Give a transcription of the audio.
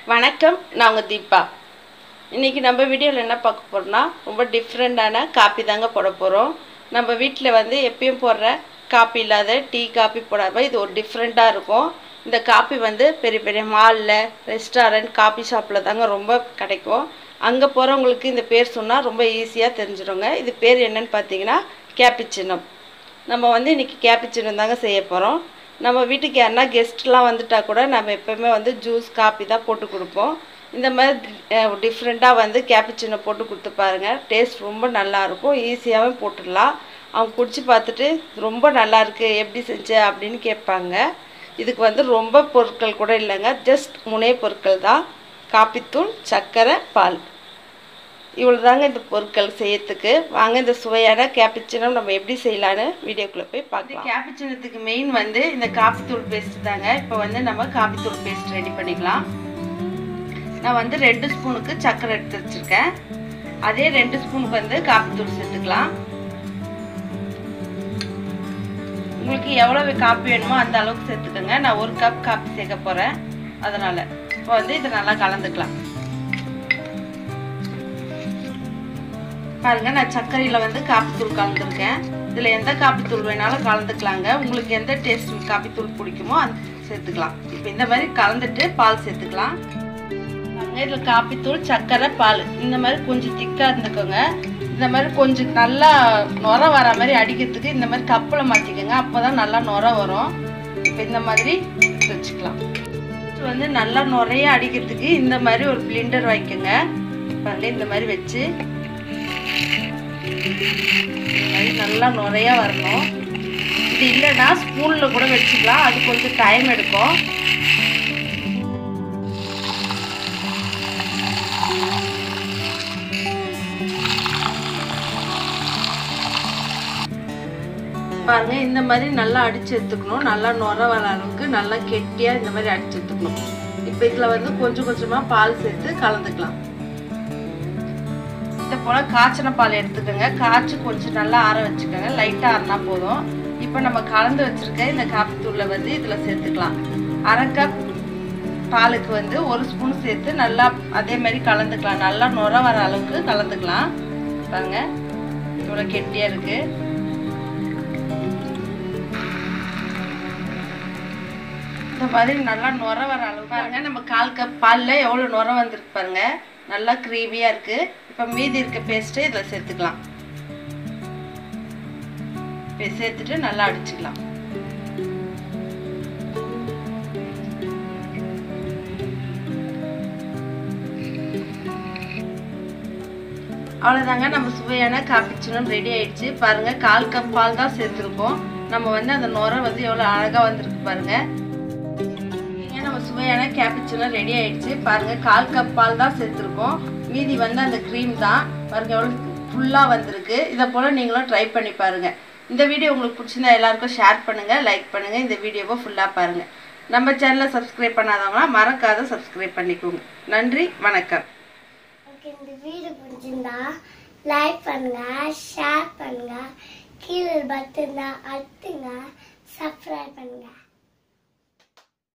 வணக்கம் நான் உங்கள் தீபா இன்றைக்கி நம்ம வீடியோவில் என்ன பார்க்க போகிறோம்னா ரொம்ப டிஃப்ரெண்ட்டான காப்பி தாங்க போட போகிறோம் நம்ம வீட்டில் வந்து எப்பயும் போடுற காப்பி இல்லாத டீ காப்பி போடாமல் இது ஒரு டிஃப்ரெண்ட்டாக இருக்கும் இந்த காப்பி வந்து பெரிய பெரிய மாலில் ரெஸ்டாரண்ட் காபி ஷாப்பில் தாங்க ரொம்ப கிடைக்கும் அங்கே போகிறவங்களுக்கு இந்த பேர் சொன்னால் ரொம்ப ஈஸியாக தெரிஞ்சிடுங்க இது பேர் என்னன்னு பார்த்தீங்கன்னா கேப்பிச்சினம் நம்ம வந்து இன்றைக்கி கேப்பிச்சினம் தாங்க செய்ய போகிறோம் நம்ம வீட்டுக்கு யாருன்னா கெஸ்ட்லாம் வந்துட்டால் கூட நம்ம எப்போவுமே வந்து ஜூஸ் காப்பி தான் போட்டு கொடுப்போம் இந்த மாதிரி டிஃப்ரெண்ட்டாக வந்து கேப்பிச்சினோ போட்டு கொடுத்து பாருங்கள் டேஸ்ட் ரொம்ப நல்லாயிருக்கும் ஈஸியாகவும் போட்டுடலாம் அவங்க குடிச்சு பார்த்துட்டு ரொம்ப நல்லா இருக்கு எப்படி செஞ்ச அப்படின்னு கேட்பாங்க இதுக்கு வந்து ரொம்ப பொருட்கள் கூட இல்லைங்க ஜஸ்ட் முனே பொருட்கள் தான் காப்பித்தூள் சர்க்கரை பால் இவ்வளோ தாங்க இந்த பொருட்கள் செய்யறதுக்கு வாங்க இந்த சுவையான கேப்பிச்சினம் நம்ம எப்படி செய்யலான்னு வீடியோக்குள்ளே போய் பார்க்கலாம் கேப்பிச்சினத்துக்கு மெயின் வந்து இந்த காப்பித்தூள் பேஸ்ட் தாங்க இப்போ வந்து நம்ம காப்பித்தூள் பேஸ்ட் ரெடி பண்ணிக்கலாம் நான் வந்து ரெண்டு ஸ்பூனுக்கு சர்க்கரை எடுத்து வச்சுருக்கேன் அதே ரெண்டு ஸ்பூனுக்கு வந்து காப்பித்தூள் சேர்த்துக்கலாம் உங்களுக்கு எவ்வளவு காப்பி வேணுமோ அந்த அளவுக்கு சேர்த்துக்கோங்க நான் ஒரு கப் காப்பி சேர்க்க போகிறேன் அதனால் இப்போ வந்து இதை நல்லா கலந்துக்கலாம் பாருங்க நான் சர்க்கரையில் வந்து காப்பித்தூள் கலந்துருக்கேன் இதில் எந்த காப்பித்தூள் வேணாலும் கலந்துக்கலாங்க உங்களுக்கு எந்த டேஸ்ட் காப்பித்தூள் பிடிக்குமோ அந்த சேர்த்துக்கலாம் இப்போ இந்த மாதிரி கலந்துட்டு பால் சேர்த்துக்கலாம் இதில் காப்பித்தூள் சர்க்கரை பால் இந்த மாதிரி கொஞ்சம் திக்காக இருந்துக்கோங்க இந்த மாதிரி கொஞ்சம் நல்லா நுர வர மாதிரி அடிக்கிறதுக்கு இந்த மாதிரி கப்பில் மாற்றிக்கோங்க அப்போ தான் நல்லா நுர வரும் இப்போ இந்த மாதிரி வச்சுக்கலாம் வந்து நல்லா நுறைய அடிக்கிறதுக்கு இந்த மாதிரி ஒரு பிளிண்டர் வாங்கிக்கோங்க பாருங்க இந்த மாதிரி வச்சு மாதிரி நல்லா நுறையா வரணும் இது இல்லைன்னா ஸ்பூனில் கூட வச்சுக்கலாம் அது கொஞ்சம் டைம் எடுக்கும் பாருங்க இந்த மாதிரி நல்லா அடிச்சு எடுத்துக்கணும் நல்லா நுர வர அளவுக்கு நல்லா கெட்டியா இந்த மாதிரி அடிச்சு எடுத்துக்கணும் இப்போ இதில் வந்து கொஞ்சம் கொஞ்சமாக பால் சேர்த்து கலந்துக்கலாம் இதை போல் காய்ச்சின பால் எடுத்துக்கோங்க காய்ச்சி கொஞ்சம் நல்லா ஆற வச்சுக்கோங்க லைட்டாக ஆறினா போதும் இப்போ நம்ம கலந்து வச்சுருக்க இந்த காப்பி தூளில் வந்து இதில் சேர்த்துக்கலாம் அரை கப் பாலுக்கு வந்து ஒரு ஸ்பூன் சேர்த்து நல்லா அதே மாதிரி கலந்துக்கலாம் நல்லா நுர வர அளவுக்கு கலந்துக்கலாம் பாருங்க இவ்வளோ கெட்டியாக இருக்குது இந்த மாதிரி நல்லா நுர வர அளவு பாருங்க நம்ம கால் கப் பாலில் எவ்வளோ நுர வந்திருக்கு பாருங்க நல்லா க்ரீமியாக இருக்குது இப்போ மீதி இருக்க பேஸ்ட்டு இதில் சேர்த்துக்கலாம் இப்போ சேர்த்துட்டு நல்லா அடிச்சுக்கலாம் அவ்வளோதாங்க நம்ம சுவையான காப்பிச்சினும் ரெடி ஆயிடுச்சு பாருங்க கால் கப் பால் தான் சேர்த்துருக்கோம் நம்ம வந்து அந்த நுர வந்து எவ்வளோ அழகாக வந்திருக்கு பாருங்க நம்ம சுவையான கேப்பிச்சினோ ரெடி ஆயிடுச்சு பாருங்க கால் கப் பால் தான் சேர்த்துருக்கோம் மீதி வந்து அந்த க்ரீம் தான் பாருங்க எவ்வளோ ஃபுல்லாக வந்திருக்கு இதை போல் நீங்களும் ட்ரை பண்ணி பாருங்கள் இந்த வீடியோ உங்களுக்கு பிடிச்சிருந்தா எல்லாருக்கும் ஷேர் பண்ணுங்கள் லைக் பண்ணுங்கள் இந்த வீடியோவை ஃபுல்லாக பாருங்கள் நம்ம சேனலை சப்ஸ்கிரைப் பண்ணாதவங்களாம் மறக்காத சப்ஸ்கிரைப் பண்ணிக்கோங்க நன்றி வணக்கம் உங்களுக்கு இந்த வீடியோ பிடிச்சிருந்தா லைக் பண்ணுங்க ஷேர் பண்ணுங்க கீழே பட்டன் அழுத்துங்க சப்ஸ்கிரைப் பண்ணுங்க